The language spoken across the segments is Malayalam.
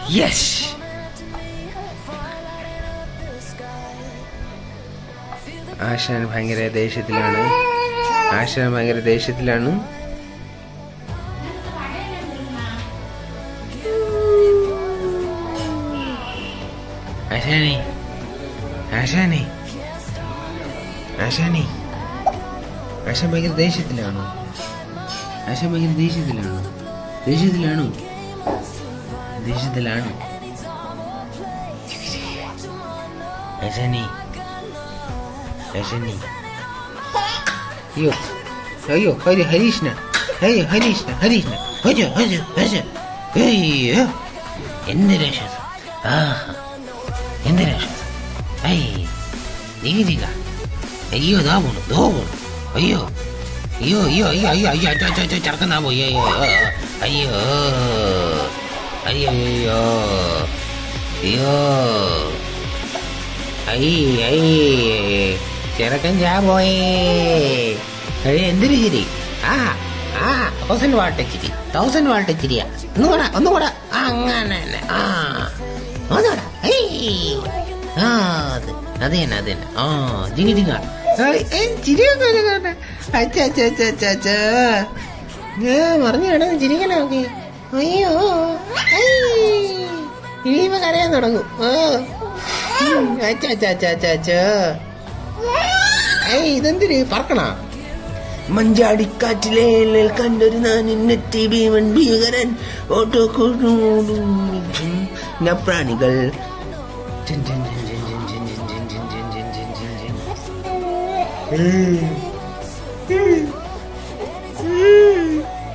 യെസ് ആശാൻ ഭയങ്കര ദേഷ്യത്തിലാണ് ആശാൻ ഭയങ്കര ദേഷ്യത്തിലാണ് ആശാനെ ആശാനെ ആശാനെ ആശാൻ ഭയങ്കര ദേഷ്യത്തിലാണോ ആശാൻ ഭയങ്കര ദേഷ്യത്തിലാണോ ദേഷ്യത്തിലാണോ ദേഷ്യത്തിലാണോ ആശാനെ ആശാനെ അയ്യോ അയ്യോ ഹരി ഹരീഷ്ണ അയ്യോ ഹരീഷ്ണ ഹരീഷ്ണ ഹജോ ഹജോ ഹജോ അയ്യോ എന്ത് രാക്ഷസം ആഹാ എന്ത് രാക്ഷസം ഐ നീതിക അയ്യോ ദാ പോണു ദോ പോണു അയ്യോ അയ്യോ അയ്യോ അയ്യോ അയ്യോ അയ്യോ അച്ഛോ അച്ഛോ അച്ഛോ ചെറുക്കനാ പോയി അയ്യോ അയ്യോ അയ്യോ അയ്യോ അയ്യോ ഐ ഐ ചെറുക്കൻ ചാ പോയേ അയ്യോ എന്തൊരു ചിരി ആ ആ തൗസൻഡ് വാട്ട് ചിരി തൗസൻഡ് വാട്ട് ചിരിയാ ഒന്നുകൂടെ ഒന്നുകൂടെ ആ, അങ്ങനെ തന്നെ ആ ഒന്നുകൂടെ ഏയ് ആ അത് അത് തന്നെ അത് തന്നെ ആ ജിങ്ങി ജിങ്ങ ചിരിയൊക്കെ വരും. അച്ഛ അച്ഛ അച്ഛ അച്ഛ അച്ഛ ഞാൻ മറിഞ്ഞു കിടന്ന് ചിരിക്കണമൊക്കെ അയ്യോ ഐ. ഇനിയിപ്പോ കരയാൻ തുടങ്ങും ഓ ഉം, അച്ഛ അച്ഛ അച്ഛ അച്ഛ അച്ഛ ഏയ് ഇതെന്തിന് പറക്കണ മഞ്ചാടിക്കാറ്റിലെ കണ്ടൊരു നാനിന്നെത്തി ഭീമൻ ഭീകരൻ ഓട്ടോ പ്രാണികൾ ചിൻ, ചിൻ, ചിൻ, ചിൻ, ചിൻ, ചിൻ, ചിൻ, ചിൻ, ചിൻ, ചിൻ, ചിൻ, ചിൻ, ചിൻ, ചിൻ. ഉം. ഉം. ഉം.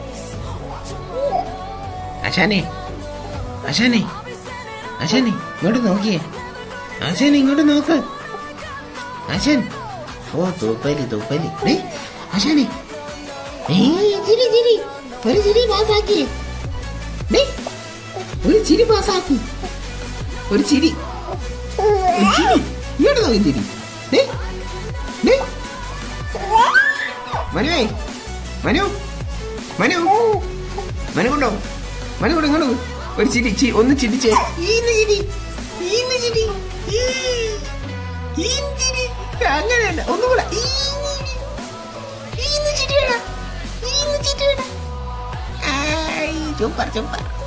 ആശാനെ ആശാനെ ആശാനെ ഇങ്ങോട്ട് നോക്കിയേ ആശാനെ ഇങ്ങോട്ട് നോക്ക് ആശാൻ ഓ തൂപ്പലി തൂപ്പലി ഡേ ആശാനെ ഏയ് ചിരി ചിരി ഒരു ചിരി പാസാക്കി ഡേ ഒരു ചിരി പാസാക്കി ഒരു ചിരി ഒരു ചിരി ഇങ്ങോട്ട് നോക്കി ചിരി ഡേ ഡേ മനുവേ മനു മനു മനു കൊണ്ടോ മനു കൊണ്ടോ ഇങ്ങോട്ട് നോക്ക്. ഒരു ചിരി ചി ഒന്ന് ചിരിച്ചേ ഈന്ന് ചിരി ഈന്ന് ചിരി ഈ. ഈന്ന് ചിരി അങ്ങനെയല്ല ഒന്നുകൂടെ ഈന്ന് ചിരി. ഈന്ന് ചിരി വേണം. ഈന്ന് ചിരി വേണം. ആയ്, സൂപ്പർ സൂപ്പർ